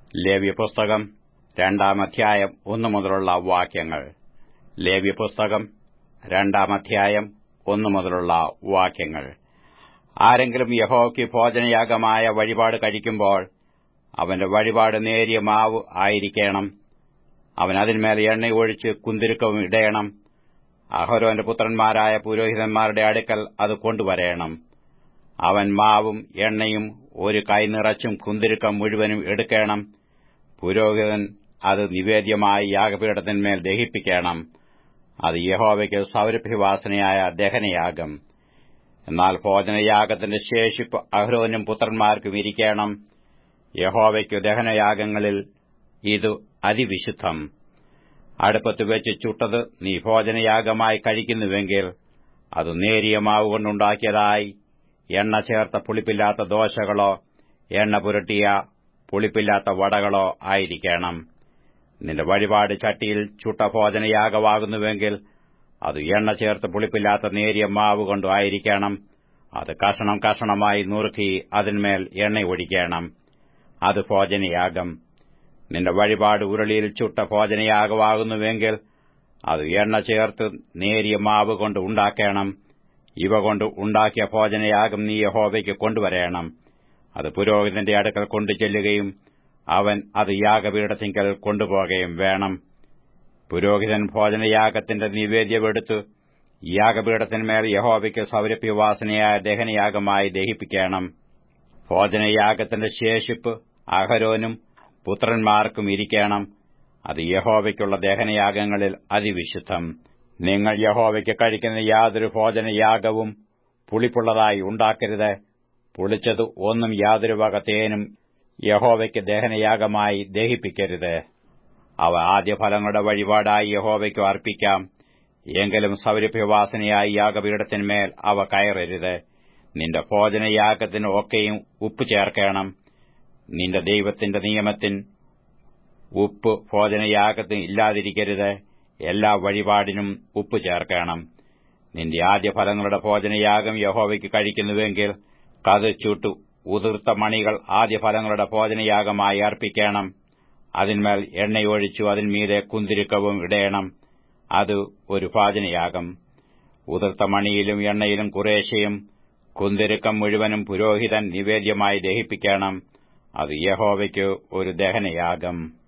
ലേവ്യ പുസ്തകം രണ്ടാം അധ്യായം ഒന്നു മുതലുള്ള വാക്യങ്ങൾ ലേവ്യ പുസ്തകം രണ്ടാം അധ്യായം ഒന്നു മുതലുള്ള വാക്യങ്ങൾ ആരെങ്കിലും യഹോയ്ക്ക് ഭോജനയാഗമായ വഴിപാട് കഴിക്കുമ്പോൾ അവന്റെ വഴിപാട് നേരിയ മാവ് ആയിരിക്കണം അവൻ അതിന്മേൽ എണ്ണ ഒഴിച്ച് കുന്തിരുക്കവും ഇടയണം അഹരോന്റെ പുത്രന്മാരായ പുരോഹിതന്മാരുടെ അടുക്കൽ അത് കൊണ്ടുവരേണം അവൻ മാവും എണ്ണയും ഒരു കൈ നിറച്ചും കുന്തിരുക്കം മുഴുവനും എടുക്കണം പുരോഹിതൻ അത് നിവേദ്യമായി യാഗപീഠത്തിന്മേൽ ദഹിപ്പിക്കണം അത് യഹോവയ്ക്ക് സൗരഭ്യവാസനയായ ദഹനയാഗം എന്നാൽ ഭോജനയാഗത്തിന്റെ ശേഷിപ്പ് അഹ്രോനും പുത്രന്മാർക്കും ഇരിക്കണം യഹോവയ്ക്കു ദഹനയാഗങ്ങളിൽ ഇത് അതിവിശുദ്ധം അടുപ്പത്ത് വെച്ച് ചുട്ടത് നീ ഭോജനയാഗമായി കഴിക്കുന്നുവെങ്കിൽ അത് നേരിയ മാവ് കൊണ്ടുണ്ടാക്കിയതായി എണ്ണ ചേർത്ത പുളിപ്പില്ലാത്ത ദോശകളോ എണ്ണ പുരട്ടിയ പുളിപ്പില്ലാത്ത വടകളോ ആയിരിക്കണം നിന്റെ വഴിപാട് ചട്ടിയിൽ ചുട്ട ഭോജനയാഗമാകുന്നുവെങ്കിൽ അത് എണ്ണ ചേർത്ത് പുളിപ്പില്ലാത്ത നേരിയ മാവ് കൊണ്ടു ആയിരിക്കണം അത് കഷണം കഷണമായി നുറുക്കി അതിന്മേൽ എണ്ണ ഒഴിക്കണം അത് ഭോജനയാഗം നിന്റെ വഴിപാട് ഉരുളിയിൽ ചുട്ട ഭോജനയാഗമാകുന്നുവെങ്കിൽ അത് എണ്ണ ചേർത്ത് നേരിയ മാവ് കൊണ്ട് ഉണ്ടാക്കണം ഇവ കൊണ്ട് ഉണ്ടാക്കിയ ഭോജനയാഗം നീ യഹോവയ്ക്ക് കൊണ്ടുവരേണം അത് പുരോഹിതന്റെ അടുക്കൽ കൊണ്ടുചെല്ലുകയും അവൻ അത് യാഗപീഠത്തിങ്കൽ കൊണ്ടുപോകുകയും വേണം പുരോഹിതൻ ഭോജനയാഗത്തിന്റെ നിവേദ്യമെടുത്ത് യാഗപീഠത്തിന്മേൽ യഹോവയ്ക്ക് സൗരഭ്യവാസനയായ ദഹനയാഗമായി ദഹിപ്പിക്കണം ഭോജനയാഗത്തിന്റെ ശേഷിപ്പ് അഹരോനും പുത്രന്മാർക്കും ഇരിക്കണം അത് യഹോവയ്ക്കുള്ള ദഹനയാഗങ്ങളിൽ അതിവിശുദ്ധം നിങ്ങൾ യഹോവയ്ക്ക് കഴിക്കുന്ന യാതൊരു ഭോജനയാഗവും പുളിപ്പുള്ളതായി ഉണ്ടാക്കരുത് പുളിച്ചത് ഒന്നും യാതൊരു വക തേനും യഹോവയ്ക്ക് ദഹനയാഗമായി ദഹിപ്പിക്കരുത് അവ ആദ്യഫലങ്ങളുടെ വഴിപാടായി യഹോവയ്ക്ക് അർപ്പിക്കാം എങ്കിലും സൗരഭ്യവാസനയായി യാഗപീഠത്തിന്മേൽ അവ കയറരുത് നിന്റെ ഭോജനയാഗത്തിന് ഒക്കെയും ഉപ്പ് ചേർക്കണം നിന്റെ ദൈവത്തിന്റെ നിയമത്തിൻ ഉപ്പ് ഭോജനയാഗത്തിന് ഇല്ലാതിരിക്കരുത് എല്ലാ വഴിപാടിനും ഉപ്പ് ചേർക്കണം നിന്റെ ആദ്യഫലങ്ങളുടെ ഭോജനയാഗം യഹോവയ്ക്ക് കഴിക്കുന്നുവെങ്കിൽ കത് ചുട്ടു ഉതിർത്ത മണികൾ ആദ്യഫലങ്ങളുടെ ഭോജനയാഗമായി അർപ്പിക്കണം അതിന്മേൽ എണ്ണയൊഴിച്ചു അതിന്മീതെ കുന്തിരുക്കവും ഇടയണം അത് ഒരു ഭാജനയാഗം ഉതിർത്ത മണിയിലും എണ്ണയിലും കുറേശ്ശയും കുന്തിരുക്കം മുഴുവനും പുരോഹിതൻ നിവേദ്യമായി ദഹിപ്പിക്കണം അത് യഹോവയ്ക്ക് ഒരു ദഹനയാഗം